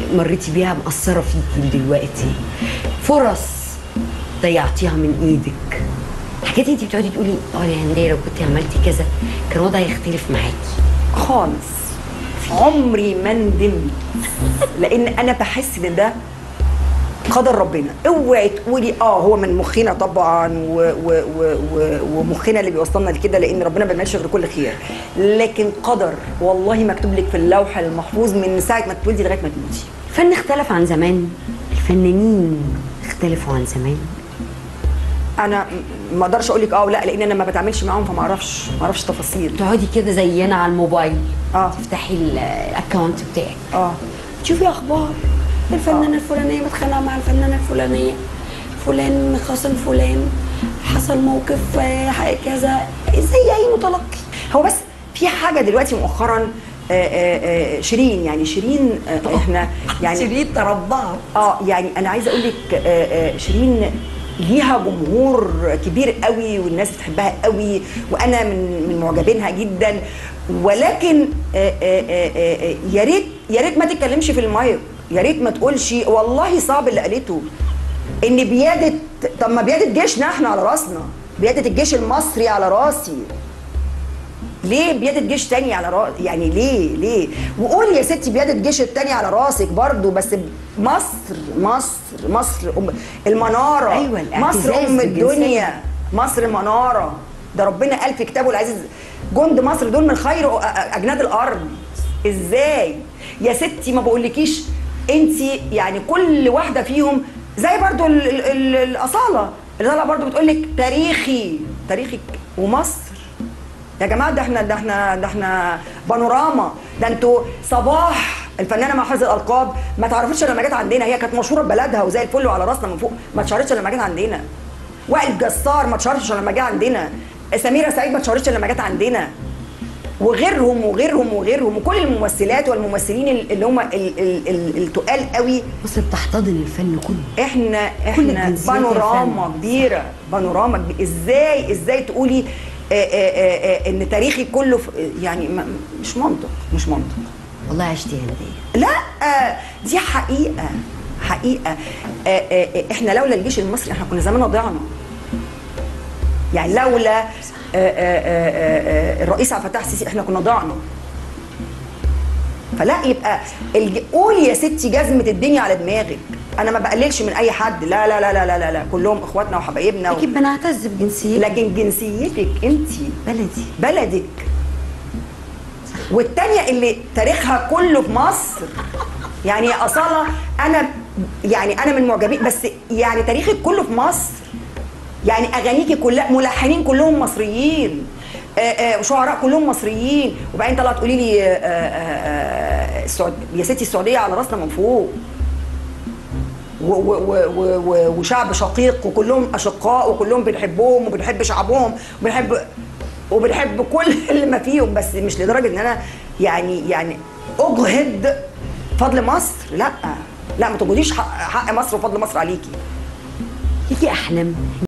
مريتي بيها مأثره فيكي دلوقتي فرص ضيعتيها من ايدك حاجات انت بتقعدي تقولي اه يا هنديه لو كنت عملتي كذا كان الوضع هيختلف معاكي خالص عمري ما ندمت لان انا بحس ان ده قدر ربنا اوعي تقولي اه هو من مخنا طبعا و و و و ومخنا اللي بيوصلنا لكده لان ربنا ما بيعملش غير كل خير لكن قدر والله مكتوب لك في اللوح المحفوظ من ساعه ما تولدي لغايه ما تموتي الفن اختلف عن زمان الفنانين اختلفوا عن زمان انا م- ما اقدرش اقول لك اه ولا لان انا ما بتعاملش معاهم فما اعرفش ما اعرفش تفاصيل تقعدي كده زينا على الموبايل اه تفتحي ال- الاكونت بتاعك اه تشوفي اخبار الفنانه الفلانيه متخانقه مع الفنانه الفلانيه فلان خاصم فلان حصل موقف آه، كذا زي اي متلقي هو بس في حاجه دلوقتي مؤخرا آه، آه، آه، شيرين يعني شيرين آه، احنا يعني شريط تربعت اه يعني انا عايزه اقول لك آه، آه، شيرين ليها جمهور كبير قوي والناس بتحبها قوي وانا من من معجبينها جدا ولكن آه، آه، آه، آه، يا ريت يا ريت ما تتكلمش في المايك يا ريت ما تقولش والله صعب اللي قالته ان بياده طب ما بياده جيشنا احنا على راسنا بياده الجيش المصري على راسي ليه بيادة جيش تاني على راس يعني ليه ليه وقول يا ستي بيادة جيش التاني على راسك برضو بس مصر مصر مصر أم المنارة أيوة، الاعتزاز مصر أم بالجنسية. الدنيا مصر منارة ده ربنا قال في كتابه العزيز جند مصر دول من خير أ- أ- أجناد الأرض إزاي يا ستي ما بقولكيش انت يعني كل واحدة فيهم زي برضو ال ال ال الأصالة اللي طالعة برضو بتقولك تاريخي تاريخك ومصر يا جماعه ده احنا ده احنا ده احنا بانوراما ده انتوا صباح الفنانه مع حفظ الالقاب ما تعرفش لما جت عندنا هي كانت مشهوره ببلدها وزي الفل وعلى راسنا من فوق ما اتشهرتش لما جت عندنا وائل جسار ما اتشهرتش لما جه عندنا سميره سعيد ما اتشهرتش لما جت عندنا وغيرهم وغيرهم وغيرهم وكل الممثلات والممثلين اللي هم ال- ال- ال- التقال قوي مصر بتحتضن الفن كله احنا كل احنا الجنسيات يا بانوراما فندم. كبيره بانوراما كبيرة. ازاي ازاي تقولي آه، آه، آه، آه، ان تاريخي كله في- يعني ما- مش منطق مش منطق والله عشتي يا هنديه لا آه، دي حقيقه حقيقه آه، آه، آه، احنا لولا الجيش المصري احنا كنا زماننا ضعنا يعني لولا آه، آه، آه، آه، آه، الرئيس عبد الفتاح السيسي احنا كنا ضعنا فلا يبقى الج... قولي يا ستي جزمه الدنيا على دماغك انا ما بقللش من اي حد لا لا لا لا لا لا, لا. كلهم اخواتنا وحبايبنا و... اكيد بنعتز بجنسيتك لكن جنسيتك انت بلدي بلدك والتانية اللي تاريخها كله في مصر يعني يا أصالة أنا يعني أنا من معجبين بس يعني تاريخك كله في مصر يعني أغانيكي كلها ملحنين كلهم مصريين آه، آه، شعراء كلهم مصريين وبعدين طلعت تقولي لي آه، آه، آه، السعود يا ستي السعودية على راسنا من فوق و- و- و- و- و- وشعب شقيق وكلهم اشقاء وكلهم بنحبهم وبنحب شعبهم وبنحب وبنحب كل اللي ما فيهم بس مش لدرجه ان انا يعني يعني اجهد فضل مصر لا لا ما تجهديش حق, حق مصر وفضل مصر عليكي ليكي احلام